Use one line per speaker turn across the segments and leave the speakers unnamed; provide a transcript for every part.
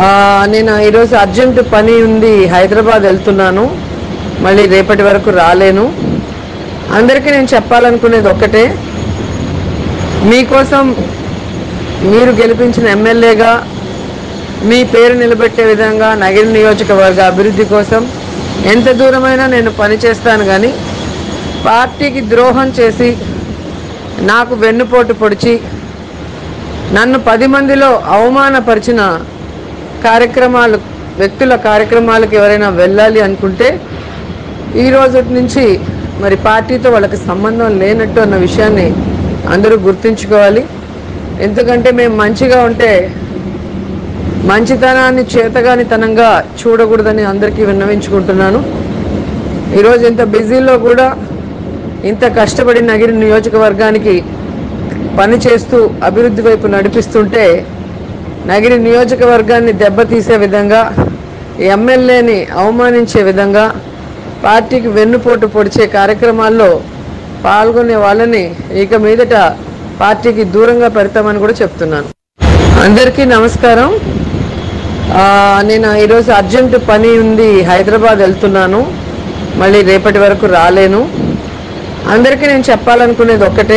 ఆ, నేను ఈరోజు అర్జెంట్ పని ఉంది హైదరాబాద్ వెళ్తున్నాను మళ్ళీ రేపటి వరకు రాలేను అందరికీ నేను చెప్పాలనుకునేది ఒక్కటే మీకోసం మీరు గెలిపించిన ఎమ్మెల్యేగా మీ పేరు నిలబెట్టే విధంగా నగర నియోజకవర్గ అభివృద్ధి కోసం ఎంత దూరమైనా నేను పనిచేస్తాను కానీ పార్టీకి ద్రోహం చేసి నాకు వెన్నుపోటు పొడిచి నన్ను పది మందిలో అవమానపరిచిన కార్యక్రమాలు వ్యక్తుల కార్యక్రమాలకు ఎవరైనా వెళ్ళాలి అనుకుంటే ఈ రోజు నుంచి మరి పార్టీతో వాళ్ళకి సంబంధం లేనట్టు అన్న విషయాన్ని అందరూ గుర్తుంచుకోవాలి ఎందుకంటే మేము మంచిగా ఉంటే మంచితనాన్ని చేతగానితనంగా చూడకూడదని అందరికీ విన్నవించుకుంటున్నాను ఈరోజు ఇంత బిజీలో కూడా ఇంత కష్టపడి నగిరి నియోజకవర్గానికి పని చేస్తూ అభివృద్ధి వైపు నడిపిస్తుంటే నగిరి నియోజకవర్గాన్ని దెబ్బతీసే విధంగా ఎమ్మెల్యేని అవమానించే విధంగా పార్టీకి వెన్నుపోటు పొడిచే కార్యక్రమాల్లో పాల్గొనే వాళ్ళని ఇక మీదట పార్టీకి దూరంగా పెడతామని కూడా చెప్తున్నాను అందరికీ నమస్కారం ఆ, నేను ఈరోజు అర్జెంట్ పని ఉంది హైదరాబాద్ వెళ్తున్నాను మళ్ళీ రేపటి వరకు రాలేను అందరికీ నేను చెప్పాలనుకునేది ఒక్కటే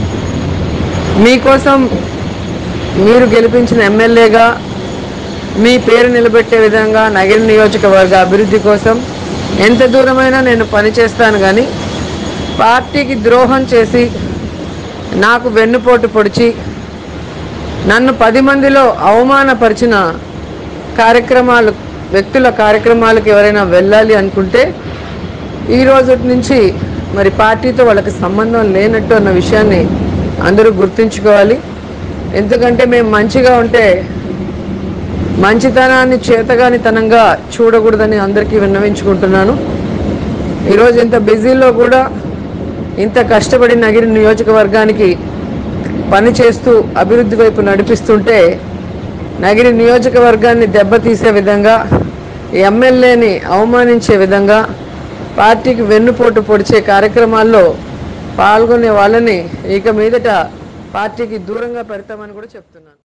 మీకోసం మీరు గెలిపించిన ఎమ్మెల్యేగా మీ పేరు నిలబెట్టే విధంగా నగర నియోజకవర్గ అభివృద్ధి కోసం ఎంత దూరమైనా నేను పనిచేస్తాను కానీ పార్టీకి ద్రోహం చేసి నాకు వెన్నుపోటు పొడిచి నన్ను పది మందిలో అవమానపరిచిన కార్యక్రమాలు వ్యక్తుల కార్యక్రమాలకు ఎవరైనా వెళ్ళాలి అనుకుంటే ఈ రోజు నుంచి మరి పార్టీతో వాళ్ళకి సంబంధం లేనట్టు అన్న విషయాన్ని అందరూ గుర్తుంచుకోవాలి ఎందుకంటే మేము మంచిగా ఉంటే మంచితనాన్ని చేతగానితనంగా చూడకూడదని అందరికీ విన్నవించుకుంటున్నాను ఈరోజు ఇంత బిజీలో కూడా ఇంత కష్టపడి నగిరి నియోజకవర్గానికి పని చేస్తూ అభివృద్ధి వైపు నడిపిస్తుంటే నగిరి నియోజకవర్గాన్ని దెబ్బతీసే విధంగా ఎమ్మెల్యేని అవమానించే విధంగా పార్టీకి వెన్నుపోటు పొడిచే కార్యక్రమాల్లో పాల్గొనే వాళ్ళని ఇక మీదట పార్టీకి దూరంగా పెడతామని కూడా చెప్తున్నాను